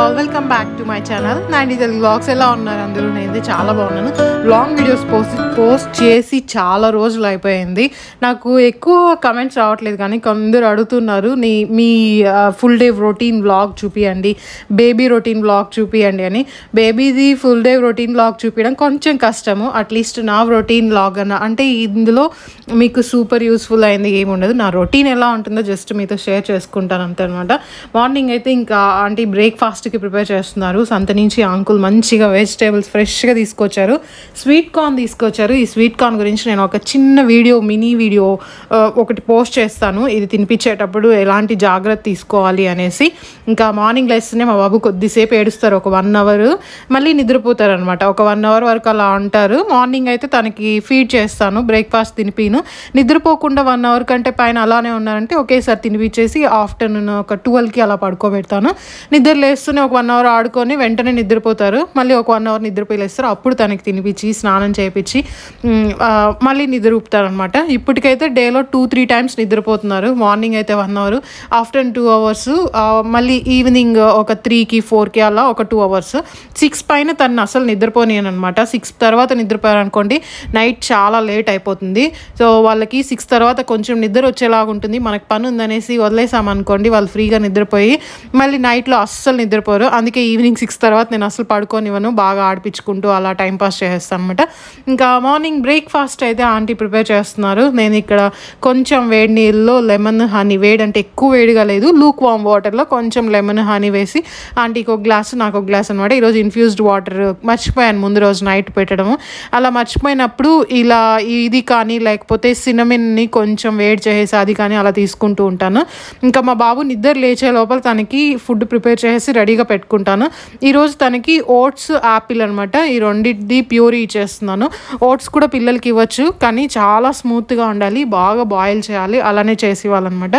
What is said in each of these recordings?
all welcome back to my channel Nandi Telugu vlogs ఎలా ఉన్నారు అందరూ నేను చాలా బాగున్నాను లాంగ్ వీడియోస్ పోస్ట్ పోస్ట్ చేసి చాలా రోజులు అయిపోయింది నాకు ఎక్కువ కమెంట్స్ రావట్లేదు కానీ కొందరు అడుగుతున్నారు నీ మీ ఫుల్ డే రొటీన్ బ్లాగ్ చూపియండి బేబీ రొటీన్ బ్లాగ్ చూపియండి అని బేబీది ఫుల్ డే రొటీన్ బ్లాగ్ చూపించడం కొంచెం కష్టము అట్లీస్ట్ నా రొటీన్ బ్లాగ్ అన్న అంటే ఇందులో మీకు సూపర్ యూస్ఫుల్ అయింది ఏమి ఉండదు నా రొటీన్ ఎలా ఉంటుందో జస్ట్ మీతో షేర్ చేసుకుంటాను అంతే అనమాట మార్నింగ్ అయితే ఇంకా ఆంటీ బ్రేక్ఫాస్ట్కి ప్రిపేర్ చేస్తున్నారు సంత నుంచి అంకుల్ మంచిగా వెజిటేబుల్స్ ఫ్రెష్గా తీసుకొచ్చారు స్వీట్ కార్న్ తీసుకొచ్చారు ఈ స్వీట్ కార్న్ గురించి నేను ఒక చిన్న వీడియో మినీ వీడియో ఆ, ఒకటి పోస్ట్ చేస్తాను ఇది తినిపించేటప్పుడు ఎలాంటి జాగ్రత్త తీసుకోవాలి అనేసి ఇంకా మార్నింగ్ లేస్తేనే మా బాబు కొద్దిసేపు ఏడుస్తారు ఒక వన్ అవర్ మళ్ళీ నిద్రపోతారు అనమాట ఒక వన్ అవర్ వరకు అలా ఉంటారు మార్నింగ్ అయితే తనకి ఫీడ్ చేస్తాను బ్రేక్ఫాస్ట్ తినిపిను నిద్రపోకుండా వన్ అవర్ కంటే పైన అలానే ఉన్నారంటే ఒకేసారి తినిపించేసి ఆఫ్టర్నూన్ ఒక ట్వెల్వ్కి అలా పడుకోబెడతాను నిద్ర లేస్తూనే ఒక వన్ అవర్ ఆడుకొని వెంటనే నిద్రపోతారు మళ్ళీ ఒక వన్ అవర్ నిద్రపోయి లేస్తారు అప్పుడు తనకి తినిపించి స్నానం చేయించి మళ్ళీ నిద్ర ఊపుతారనమాట ఇప్పటికైతే డేలో టూ త్రీ టైమ్స్ నిద్రపోతున్నారు మార్నింగ్ అయితే one hour afternoon two hours మళ్ళీ ఈవినింగ్ ఒక త్రీకి ఫోర్కి అలా ఒక టూ అవర్స్ సిక్స్ పైన తను అసలు నిద్రపోనియను అనమాట సిక్స్ తర్వాత నిద్రపోయారు అనుకోండి నైట్ చాలా లేట్ అయిపోతుంది సో వాళ్ళకి సిక్స్ తర్వాత కొంచెం నిద్ర వచ్చేలాగా ఉంటుంది మనకు పని ఉందనేసి వదిలేసామనుకోండి వాళ్ళు ఫ్రీగా నిద్రపోయి మళ్ళీ నైట్లో అస్సలు నిద్రపోరు అందుకే ఈవినింగ్ సిక్స్ తర్వాత నేను అసలు పడుకోనివ్వను బాగా ఆడిపించుకుంటూ అలా టైం పాస్ చేస్తాను అనమాట ఇంకా మార్నింగ్ బ్రేక్ఫాస్ట్ అయితే ఆంటీ ప్రిపేర్ చేస్తున్నారు నేను ఇక్కడ కొంచెం వేడి నీళ్ళలో లెమన్ హనీ వేడి అంటే ఎక్కువ వేడిగా లేదు లూక్ వామ్ వాటర్లో కొంచెం లెమన్ హనీ వేసి ఆంటీకి ఒక గ్లాస్ నాకు ఒక గ్లాస్ అనమాట ఈరోజు ఇన్ఫ్యూజ్డ్ వాటర్ మర్చిపోయాను ముందు రోజు నైట్ పెట్టడము అలా మర్చిపోయినప్పుడు ఇలా ఇది కానీ లేకపోతే సినమిన్ని కొంచెం వేడి చేసేసి అది కానీ అలా తీసుకుంటూ ఉంటాను ఇంకా మా బాబు నిద్ర లేచే లోపల తనకి ఫుడ్ ప్రిపేర్ చేసి రెడీగా పెట్టుకుంటాను ఈరోజు తనకి ఓట్స్ యాపిల్ అనమాట ఈ రెండింటిది ప్యూరీ ఇచ్చేస్తున్నాను ఓట్స్ కూడా పిల్లలకి ఇవ్వచ్చు కానీ చాలా స్మూత్గా ఉండాలి బాగా బాయిల్ చేయాలి అలానే చేసి ఇవ్వాలన్నమాట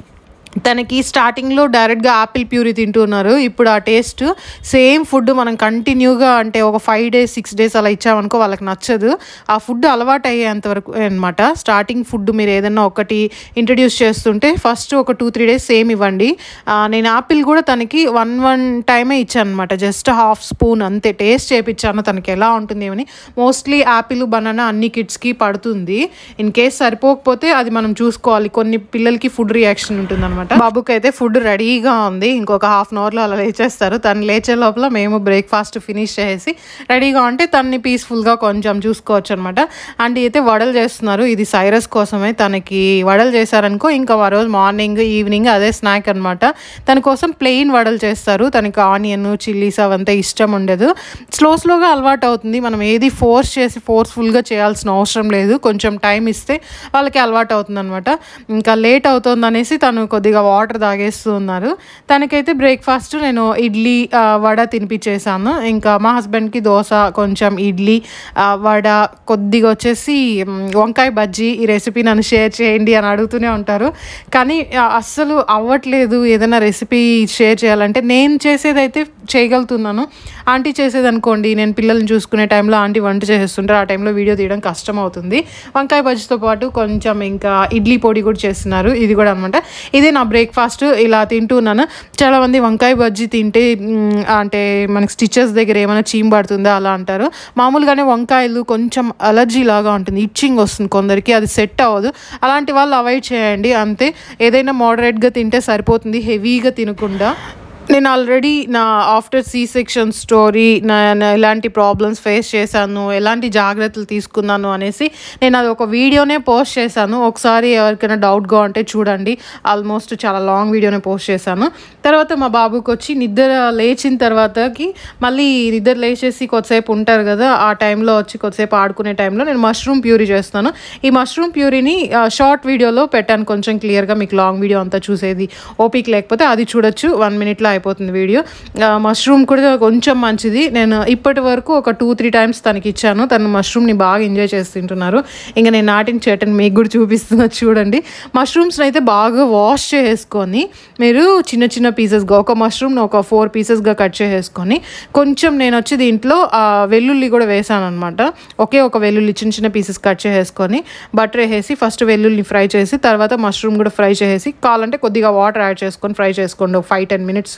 తనకి స్టార్టింగ్లో డైరెక్ట్గా యాపిల్ ప్యూరీ తింటున్నారు ఇప్పుడు ఆ టేస్ట్ సేమ్ ఫుడ్ మనం కంటిన్యూగా అంటే ఒక ఫైవ్ డేస్ సిక్స్ డేస్ అలా ఇచ్చామనుకో వాళ్ళకి నచ్చదు ఆ ఫుడ్ అలవాటు అయ్యేంత వరకు అనమాట స్టార్టింగ్ ఫుడ్ మీరు ఏదైనా ఒకటి ఇంట్రడ్యూస్ చేస్తుంటే ఫస్ట్ ఒక టూ త్రీ డేస్ సేమ్ ఇవ్వండి ఆ, నేను యాపిల్ కూడా తనకి వన్ వన్ టైమే ఇచ్చాను అనమాట జస్ట్ హాఫ్ స్పూన్ అంతే టేస్ట్ చేపించాను తనకి ఎలా ఉంటుంది అని మోస్ట్లీ యాపిల్ బనానా అన్ని కిడ్స్కి పడుతుంది ఇన్ కేస్ సరిపోకపోతే అది మనం చూసుకోవాలి కొన్ని పిల్లలకి ఫుడ్ రియాక్షన్ ఉంటుంది అనమాట బాబుకి అయితే ఫుడ్ రెడీగా ఉంది ఇంకొక హాఫ్ అన్ అవర్లో అలా లేచేస్తారు తను లేచే లోపల మేము బ్రేక్ఫాస్ట్ ఫినిష్ చేసి రెడీగా ఉంటే తన్ని పీస్ఫుల్గా కొంచెం చూసుకోవచ్చు అనమాట అండ్ అయితే వడలు చేస్తున్నారు ఇది సైరస్ కోసమే తనకి వడలు చేశారనుకో ఇంకా ఆ రోజు మార్నింగ్ ఈవినింగ్ అదే స్నాక్ అనమాట తన కోసం ప్లెయిన్ వడలు చేస్తారు తనకి ఆనియన్ చిల్లీస్ అవంతా ఇష్టం ఉండదు స్లో స్లోగా అలవాటు అవుతుంది మనం ఏది ఫోర్స్ చేసి ఫోర్స్ఫుల్గా చేయాల్సిన అవసరం లేదు కొంచెం టైం ఇస్తే వాళ్ళకి అలవాటు అవుతుంది అనమాట ఇంకా లేట్ అవుతుంది అనేసి తను కొద్దిగా వాటర్ తాగేస్తూ ఉన్నారు తనకైతే బ్రేక్ఫాస్ట్ నేను ఇడ్లీ ఆ, వడ తినిపించేసాను ఇంకా మా హస్బెండ్కి దోశ కొంచెం ఇడ్లీ ఆ, వడ కొద్దిగా వచ్చేసి మ్, వంకాయ బజ్జీ ఈ రెసిపీ నన్ను షేర్ చేయండి అని అడుగుతూనే ఉంటారు కానీ ఆ, అస్సలు అవ్వట్లేదు ఏదైనా రెసిపీ షేర్ చేయాలంటే నేను చేసేదైతే చేయగలుగుతున్నాను ఆంటీ చేసేది అనుకోండి నేను పిల్లల్ని చూసుకునే టైంలో ఆంటీ వంట చేస్తుంటారు ఆ టైంలో వీడియో తీయడం కష్టం అవుతుంది వంకాయ బజ్జీతో పాటు కొంచెం ఇంకా ఇడ్లీ పొడి కూడా చేస్తున్నారు ఇది కూడా అనమాట ఇదే నా బ్రేక్ఫాస్ట్ ఇలా తింటున్నాను చాలామంది వంకాయ బజ్జీ తింటే మ్, అంటే మనకి స్టిచెస్ దగ్గర ఏమైనా చీమ్ పడుతుందా అలా అంటారు మామూలుగానే వంకాయలు కొంచెం అలర్జీ లాగా ఉంటుంది ఇచ్చింగ్ వస్తుంది కొందరికి అది సెట్ అవ్వదు అలాంటి వాళ్ళు అవాయిడ్ చేయండి అంతే ఏదైనా మోడరేట్గా తింటే సరిపోతుంది హెవీగా తినకుండా నేను ఆల్రెడీ నా ఆఫ్టర్ సి సెక్షన్ స్టోరీ నా నా ఎలాంటి ప్రాబ్లమ్స్ ఫేస్ చేశాను ఎలాంటి జాగ్రత్తలు తీసుకున్నాను అనేసి నేను అది ఒక వీడియోనే పోస్ట్ చేశాను ఒకసారి ఎవరికైనా డౌట్గా ఉంటే చూడండి ఆల్మోస్ట్ చాలా లాంగ్ వీడియోనే పోస్ట్ చేశాను తర్వాత మా బాబుకి వచ్చి నిద్ర లేచిన తర్వాతకి మళ్ళీ నిద్ర లేచేసి కొద్దిసేపు ఉంటారు కదా ఆ టైంలో వచ్చి కొద్దిసేపు ఆడుకునే టైంలో నేను మష్రూమ్ ప్యూరీ చేస్తాను ఈ మష్రూమ్ ప్యూరీని షార్ట్ వీడియోలో పెట్టాను కొంచెం క్లియర్గా మీకు లాంగ్ వీడియో అంతా చూసేది ఓపిక లేకపోతే అది చూడొచ్చు వన్ మినిట్లో అయిపోతుంది వీడియో మష్రూమ్ కూడా కొంచెం మంచిది నేను ఇప్పటి వరకు ఒక టూ త్రీ టైమ్స్ తనకి ఇచ్చాను తను మష్రూమ్ని బాగా ఎంజాయ్ చేసి తింటున్నారు ఇంకా నేను నాటిన చెట్టుని మీకు కూడా చూపిస్తున్నా చూడండి మష్రూమ్స్ని అయితే బాగా వాష్ చేసుకొని మీరు చిన్న చిన్న పీసెస్గా ఒక మష్రూమ్ని ఒక ఫోర్ పీసెస్గా కట్ చేసేసుకొని కొంచెం నేను వచ్చి దీంట్లో ఆ, వెల్లుల్లి కూడా వేసాను అనమాట ఒకే ఒక వెల్లుల్లి చిన్న చిన్న పీసెస్ కట్ చేసేసుకొని బటర్ వేసి ఫస్ట్ వెల్లుల్లి ఫ్రై చేసి తర్వాత మష్రూమ్ కూడా ఫ్రై చేసి కావాలంటే కొద్దిగా వాటర్ యాడ్ చేసుకొని ఫ్రై చేసుకోండి ఒక ఫైవ్ టెన్ మినిట్స్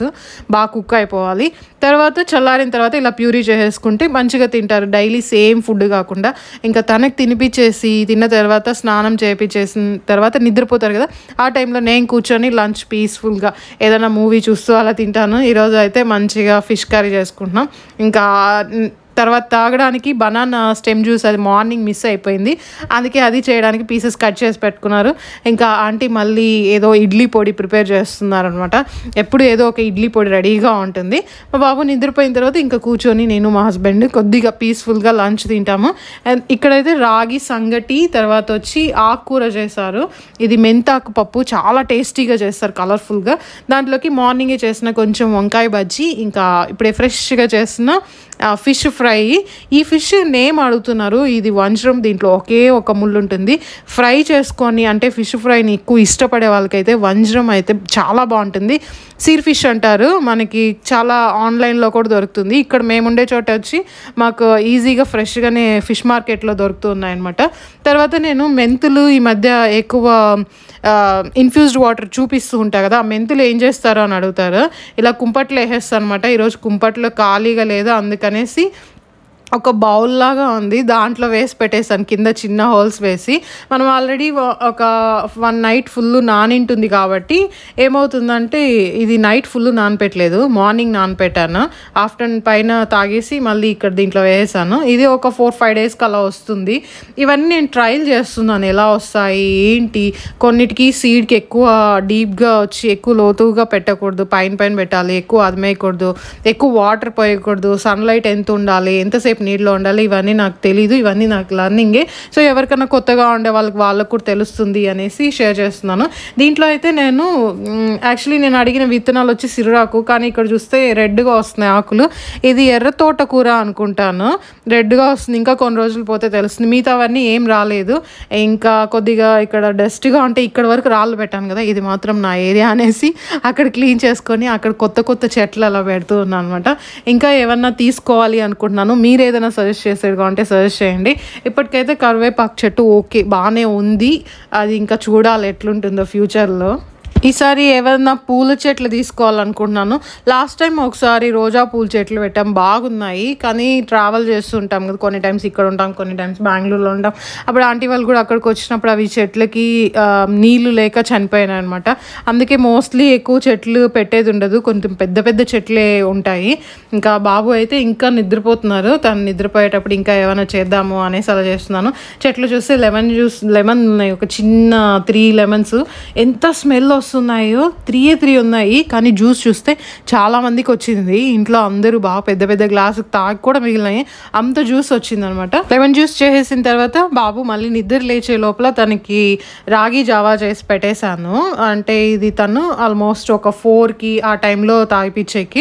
బాగా కుక్ అయిపోవాలి తర్వాత చల్లారిన తర్వాత ఇలా ప్యూరీ చేసేసుకుంటే మంచిగా తింటారు డైలీ సేమ్ ఫుడ్ కాకుండా ఇంకా తనకు తినిపించేసి తిన్న తర్వాత స్నానం చేపించేసిన తర్వాత నిద్రపోతారు కదా ఆ టైంలో నేను కూర్చొని లంచ్ పీస్ఫుల్గా ఏదైనా మూవీ చూస్తూ అలా తింటాను ఈరోజు అయితే మంచిగా ఫిష్ కర్రీ చేసుకుంటున్నాం ఇంకా మ్, తర్వాత తాగడానికి బనానా స్టెమ్ జ్యూస్ అది మార్నింగ్ మిస్ అయిపోయింది అందుకే అది చేయడానికి పీసెస్ కట్ చేసి పెట్టుకున్నారు ఇంకా ఆంటీ మళ్ళీ ఏదో ఇడ్లీ పొడి ప్రిపేర్ చేస్తున్నారు అనమాట ఎప్పుడు ఏదో ఒక ఇడ్లీ పొడి రెడీగా ఉంటుంది మా బాబు నిద్రపోయిన తర్వాత ఇంకా కూర్చొని నేను మా హస్బెండ్ కొద్దిగా పీస్ఫుల్గా లంచ్ తింటాము అండ్ ఇక్కడైతే రాగి సంగటి తర్వాత వచ్చి ఆకుకూర చేశారు ఇది మెంతాకు పప్పు చాలా టేస్టీగా చేస్తారు కలర్ఫుల్గా దాంట్లోకి మార్నింగే చేసిన కొంచెం వంకాయ బజ్జీ ఇంకా ఇప్పుడే ఫ్రెష్గా చేసిన ఫిష్ ఫ్రై ఈ ఫిష్ నేమ్ అడుగుతున్నారు ఇది వంజరం దీంట్లో ఒకే ఒక ముళ్ళు ఉంటుంది ఫ్రై చేసుకొని అంటే ఫిష్ ఫ్రైని ఎక్కువ ఇష్టపడే వాళ్ళకైతే వంజరం అయితే చాలా బాగుంటుంది సీర్ ఫిష్ అంటారు మనకి చాలా ఆన్లైన్లో కూడా దొరుకుతుంది ఇక్కడ మేము ఉండే చోట వచ్చి మాకు ఈజీగా ఫ్రెష్గానే ఫిష్ మార్కెట్లో దొరుకుతున్నాయి అనమాట తర్వాత నేను మెంతులు ఈ మధ్య ఎక్కువ ఇన్ఫ్యూజ్డ్ వాటర్ చూపిస్తూ ఉంటా కదా ఆ మెంతులు ఏం చేస్తారో అని అడుగుతారు ఇలా కుంపట్లో వేసేస్తాను అనమాట ఈరోజు కుంపట్లో ఖాళీగా లేదు అందుకనేసి ఒక బౌల్ లాగా ఉంది దాంట్లో వేసి పెట్టేసాను కింద చిన్న హోల్స్ వేసి మనం ఆల్రెడీ ఒక వన్ నైట్ ఫుల్ నానింటుంది కాబట్టి ఏమవుతుందంటే ఇది నైట్ ఫుల్ నానపెట్టలేదు మార్నింగ్ నానపెట్టాను ఆఫ్టర్నూన్ పైన తాగేసి మళ్ళీ ఇక్కడ దీంట్లో వేసాను ఇది ఒక ఫోర్ ఫైవ్ డేస్కి అలా వస్తుంది ఇవన్నీ నేను ట్రయల్ చేస్తున్నాను ఎలా వస్తాయి ఏంటి కొన్నిటికి సీడ్కి ఎక్కువ డీప్గా వచ్చి ఎక్కువ లోతుగా పెట్టకూడదు పైన పైన పెట్టాలి ఎక్కువ అదిమేయకూడదు ఎక్కువ వాటర్ పోయకూడదు సన్లైట్ ఎంత ఉండాలి ఎంతసేపు నీటిలో ఉండాలి ఇవన్నీ నాకు తెలీదు ఇవన్నీ నాకు లర్నింగే సో ఎవరికైనా కొత్తగా ఉండే వాళ్ళకి వాళ్ళకు కూడా తెలుస్తుంది అనేసి షేర్ చేస్తున్నాను దీంట్లో అయితే నేను యాక్చువల్లీ నేను అడిగిన విత్తనాలు వచ్చి సిరురాకు కానీ ఇక్కడ చూస్తే రెడ్గా వస్తున్నాయి ఆకులు ఇది ఎర్ర తోట కూర అనుకుంటాను రెడ్గా వస్తుంది ఇంకా కొన్ని రోజులు పోతే తెలుస్తుంది మిగతావన్నీ ఏం రాలేదు ఇంకా కొద్దిగా ఇక్కడ డస్ట్గా ఉంటే ఇక్కడ వరకు రాళ్ళు పెట్టాను కదా ఇది మాత్రం నా ఏరియా అనేసి అక్కడ క్లీన్ చేసుకొని అక్కడ కొత్త కొత్త చెట్లు అలా పెడుతూ ఉన్నాను అనమాట ఇంకా ఏమన్నా తీసుకోవాలి అనుకుంటున్నాను మీరు ఏదైనా సజెస్ట్ చేసేది ఉంటే సజెస్ట్ చేయండి ఇప్పటికైతే కరివేపాకు చెట్టు ఓకే బాగానే ఉంది అది ఇంకా చూడాలి ఎట్లుంటుందో ఫ్యూచర్లో ఈసారి ఏమైనా పూల చెట్లు తీసుకోవాలనుకుంటున్నాను లాస్ట్ టైం ఒకసారి రోజా పూల చెట్లు పెట్టాం బాగున్నాయి కానీ ట్రావెల్ చేస్తుంటాం కదా కొన్ని టైమ్స్ ఇక్కడ ఉంటాం కొన్ని టైమ్స్ బెంగళూరులో ఉంటాం అప్పుడు ఆంటీ వాళ్ళు కూడా అక్కడికి వచ్చినప్పుడు అవి చెట్లకి ఆ, నీళ్లు లేక చనిపోయినాయి అనమాట అందుకే మోస్ట్లీ ఎక్కువ చెట్లు పెట్టేది ఉండదు కొంచెం పెద్ద పెద్ద చెట్లే ఉంటాయి ఇంకా బాబు అయితే ఇంకా నిద్రపోతున్నారు తను నిద్రపోయేటప్పుడు ఇంకా ఏమైనా చేద్దాము అనేసి అలా చేస్తున్నాను చెట్లు చూస్తే లెమన్ జ్యూస్ లెమన్ ఉన్నాయి ఒక చిన్న త్రీ లెమన్స్ ఎంత స్మెల్ వస్తున్నాయో త్రీ త్రీ ఉన్నాయి కానీ జ్యూస్ చూస్తే చాలా మందికి వచ్చింది ఇంట్లో అందరూ బాగా పెద్ద పెద్ద గ్లాసు తాగి కూడా మిగిలినాయి అంత జ్యూస్ వచ్చింది అనమాట లెమన్ జ్యూస్ చేసేసిన తర్వాత బాబు మళ్ళీ నిద్ర లేచే లోపల తనకి రాగి జావా చేసి పెట్టేశాను అంటే ఇది తను ఆల్మోస్ట్ ఒక ఫోర్కి ఆ టైంలో తాగిపించేకి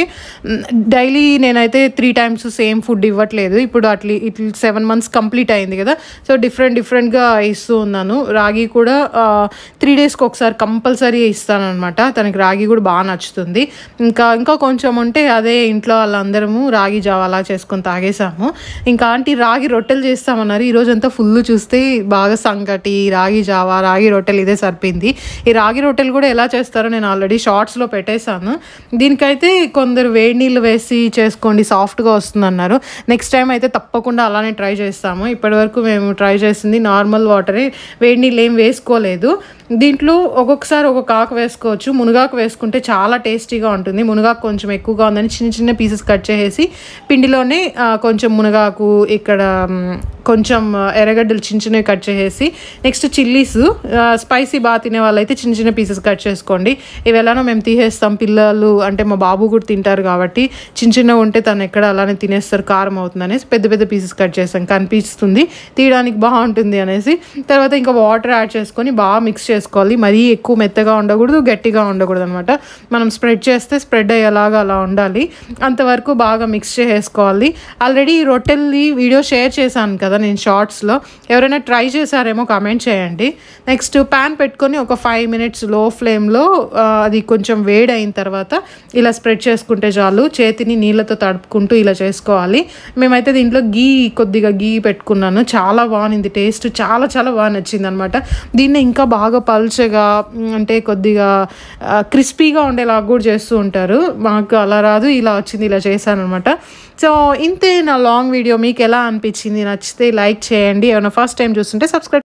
డైలీ నేనైతే త్రీ టైమ్స్ సేమ్ ఫుడ్ ఇవ్వట్లేదు ఇప్పుడు అట్లీ ఇట్లా సెవెన్ మంత్స్ కంప్లీట్ అయింది కదా సో డిఫరెంట్ డిఫరెంట్గా ఇస్తూ ఉన్నాను రాగి కూడా త్రీ డేస్కి ఒకసారి కంపల్సరీ ఇస్తానమాట తనకి రాగి కూడా బాగా నచ్చుతుంది ఇంకా ఇంకా కొంచెం ఉంటే అదే ఇంట్లో వాళ్ళందరము రాగి జావ అలా చేసుకొని తాగేసాము ఇంకా ఆంటీ రాగి రొట్టెలు చేస్తామన్నారు ఈ రోజంతా ఫుల్ చూస్తే బాగా సంగటి రాగి జావ రాగి రొట్టెలు ఇదే సరిపోయింది ఈ రాగి రొట్టెలు కూడా ఎలా చేస్తారో నేను ఆల్రెడీ షార్ట్స్లో పెట్టేశాను దీనికైతే కొందరు వేడి నీళ్ళు వేసి చేసుకోండి సాఫ్ట్గా వస్తుంది అన్నారు నెక్స్ట్ టైం అయితే తప్పకుండా అలానే ట్రై చేస్తాము ఇప్పటివరకు మేము ట్రై చేసింది నార్మల్ వాటరే వేడి నీళ్ళు ఏం వేసుకోలేదు దీంట్లో ఒక్కొక్కసారి ఒక్కొక్క ఆకు వేసుకోవచ్చు మునగాకు వేసుకుంటే చాలా టేస్టీగా ఉంటుంది మునగాకు కొంచెం ఎక్కువగా ఉందని చిన్న చిన్న పీసెస్ కట్ చేసేసి పిండిలోనే ఆ, కొంచెం మునగాకు ఇక్కడ మ్, కొంచెం ఎర్రగడ్డలు చిన్న చిన్నవి కట్ చేసేసి నెక్స్ట్ చిల్లీస్ స్పైసీ బాగా తినే వాళ్ళైతే చిన్న చిన్న పీసెస్ కట్ చేసుకోండి ఇవి ఎలానో మేము తీసేస్తాం పిల్లలు అంటే మా బాబు కూడా తింటారు కాబట్టి చిన్న చిన్నగా ఉంటే తను ఎక్కడ అలానే తినేస్తారు కారం అవుతుంది అనేసి పెద్ద పెద్ద పీసెస్ కట్ చేస్తాం కనిపిస్తుంది తీయడానికి బాగుంటుంది అనేసి తర్వాత ఇంకా వాటర్ యాడ్ చేసుకొని బాగా మిక్స్ చేసుకోవాలి మరీ ఎక్కువ మెత్తగా ఉండకూడదు గట్టిగా ఉండకూడదు అనమాట మనం స్ప్రెడ్ చేస్తే స్ప్రెడ్ అయ్యేలాగా అలా ఉండాలి అంతవరకు బాగా మిక్స్ చేసుకోవాలి ఆల్రెడీ ఈ రొట్టెల్ని వీడియో షేర్ చేశాను కదా కదా నేను షార్ట్స్లో ఎవరైనా ట్రై చేశారేమో కమెంట్ చేయండి నెక్స్ట్ ప్యాన్ పెట్టుకొని ఒక ఫైవ్ మినిట్స్ లో ఫ్లేమ్లో అది కొంచెం వేడి అయిన తర్వాత ఇలా స్ప్రెడ్ చేసుకుంటే చాలు చేతిని నీళ్ళతో తడుపుకుంటూ ఇలా చేసుకోవాలి మేమైతే దీంట్లో గీ కొద్దిగా గీ పెట్టుకున్నాను చాలా బాగుంది టేస్ట్ చాలా చాలా బాగా నచ్చింది అనమాట దీన్ని ఇంకా బాగా పల్చగా మ్, అంటే కొద్దిగా క్రిస్పీగా ఉండేలా కూడా చేస్తూ ఉంటారు మాకు అలా రాదు ఇలా వచ్చింది ఇలా చేశాను అనమాట సో ఇంతే నా లాంగ్ వీడియో మీకు ఎలా అనిపించింది నచ్చితే లైక్ చేయండి ఏమైనా ఫస్ట్ టైం చూస్తుంటే సబ్స్క్రైబ్